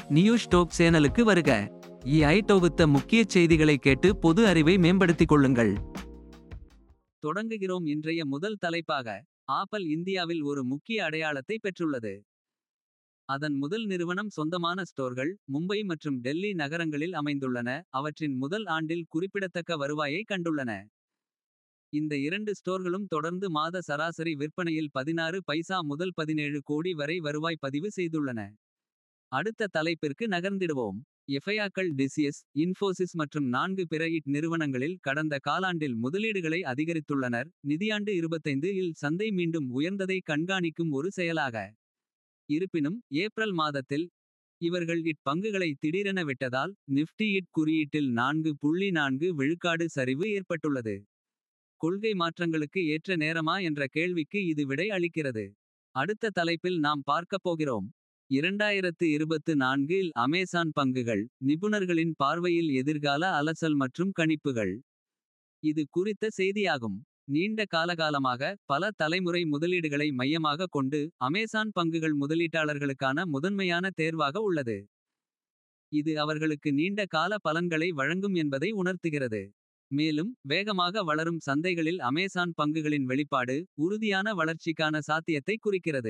news dope சேனலுக்கு வருக EI தொகுத்த முக்கிய செய்திகளை கேட்டு பொது அறிவை மேம்படுத்திக் கொள்ளுங்கள் தொடங்குகிறோம் இன்றைய முதல் தலைப்பாக ஆப்பிள் இந்தியாவில் ஒரு முக்கிய அடையாளத்தை பெற்றுள்ளது அதன் முதல் நிறுவனம் சொந்தமான ஸ்டோர்கள் மும்பை மற்றும் டெல்லி நகரங்களில் அமைந்துள்ளன அவற்றின் முதல் ஆண்டில் குறிப்பிடத்தக்க வருவாயை கண்டுள்ளன இந்த இரண்டு ஸ்டோர்களும் தொடர்ந்து மாத சராசரி விற்பனையில் பதினாறு பைசா முதல் பதினேழு கோடி வரை வருவாய் பதிவு செய்துள்ளன அடுத்த தலைப்பிற்கு நகர்ந்திடுவோம் எஃப்ஐஆக்கள் டிசிஎஸ் இன்ஃபோசிஸ் மற்றும் நான்கு பிற இட் நிறுவனங்களில் கடந்த காலாண்டில் முதலீடுகளை அதிகரித்துள்ளனர் நிதியாண்டு 25 இல் சந்தை மீண்டும் உயர்ந்ததை கண்காணிக்கும் ஒரு செயலாக இருப்பினும் ஏப்ரல் மாதத்தில் இவர்கள் இட் பங்குகளை திடீரென விட்டதால் நிஃப்டி இட் குறியீட்டில் நான்கு புள்ளி நான்கு விழுக்காடு சரிவு ஏற்பட்டுள்ளது கொள்கை மாற்றங்களுக்கு ஏற்ற நேரமா என்ற கேள்விக்கு இது விடை அளிக்கிறது அடுத்த தலைப்பில் நாம் பார்க்கப் போகிறோம் இரண்டாயிரத்து இருபத்து நான்கில் அமேசான் பங்குகள் நிபுணர்களின் பார்வையில் எதிர்கால அலசல் மற்றும் கணிப்புகள் இது குறித்த செய்தியாகும் நீண்ட காலகாலமாக பல தலைமுறை முதலீடுகளை மையமாக கொண்டு அமேசான் பங்குகள் முதலீட்டாளர்களுக்கான முதன்மையான தேர்வாக உள்ளது இது அவர்களுக்கு நீண்ட கால பலன்களை வழங்கும் என்பதை உணர்த்துகிறது மேலும் வேகமாக வளரும் சந்தைகளில் அமேசான் பங்குகளின் வெளிப்பாடு உறுதியான வளர்ச்சிக்கான சாத்தியத்தை குறிக்கிறது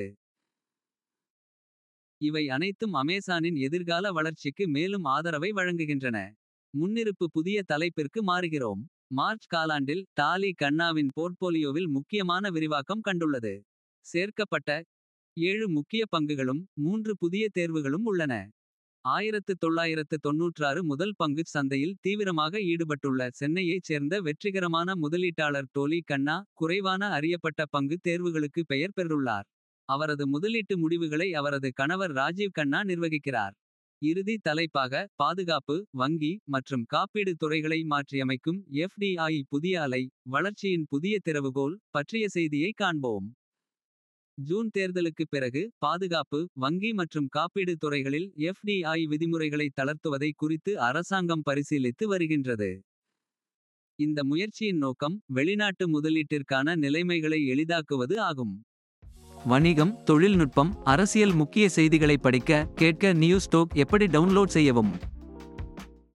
இவை அனைத்தும் அமேசானின் எதிர்கால வளர்ச்சிக்கு மேலும் ஆதரவை வழங்குகின்றன முன்னிருப்பு புதிய தலைப்பிற்கு மாறுகிறோம் மார்ச் காலாண்டில் டாலி கண்ணாவின் போர்ட்போலியோவில் முக்கியமான விரிவாக்கம் கண்டுள்ளது சேர்க்கப்பட்ட ஏழு முக்கிய பங்குகளும் மூன்று புதிய தேர்வுகளும் உள்ளன ஆயிரத்து தொள்ளாயிரத்து தொன்னூற்றாறு முதல் பங்கு சந்தையில் தீவிரமாக ஈடுபட்டுள்ள சென்னையைச் சேர்ந்த வெற்றிகரமான முதலீட்டாளர் டோலி கண்ணா குறைவான அறியப்பட்ட பங்கு தேர்வுகளுக்கு பெயர் பெற்றுள்ளார் அவரது முதலீட்டு முடிவுகளை அவரது கணவர் ராஜீவ் கண்ணா நிர்வகிக்கிறார் இறுதி தலைப்பாக பாதுகாப்பு வங்கி மற்றும் காப்பீடு துறைகளை மாற்றியமைக்கும் எஃப்டிஐ புதிய அலை வளர்ச்சியின் புதிய திறவுகோல் பற்றிய செய்தியை காண்போம் ஜூன் தேர்தலுக்குப் பிறகு பாதுகாப்பு வங்கி மற்றும் காப்பீடு துறைகளில் எஃப்டிஐ விதிமுறைகளை தளர்த்துவதை குறித்து அரசாங்கம் பரிசீலித்து வருகின்றது இந்த முயற்சியின் நோக்கம் வெளிநாட்டு முதலீட்டிற்கான நிலைமைகளை எளிதாக்குவது ஆகும் வணிகம் தொழில்நுட்பம் அரசியல் முக்கிய செய்திகளை படிக்க கேட்க நியூஸ் டோக் எப்படி டவுன்லோட் செய்யவும்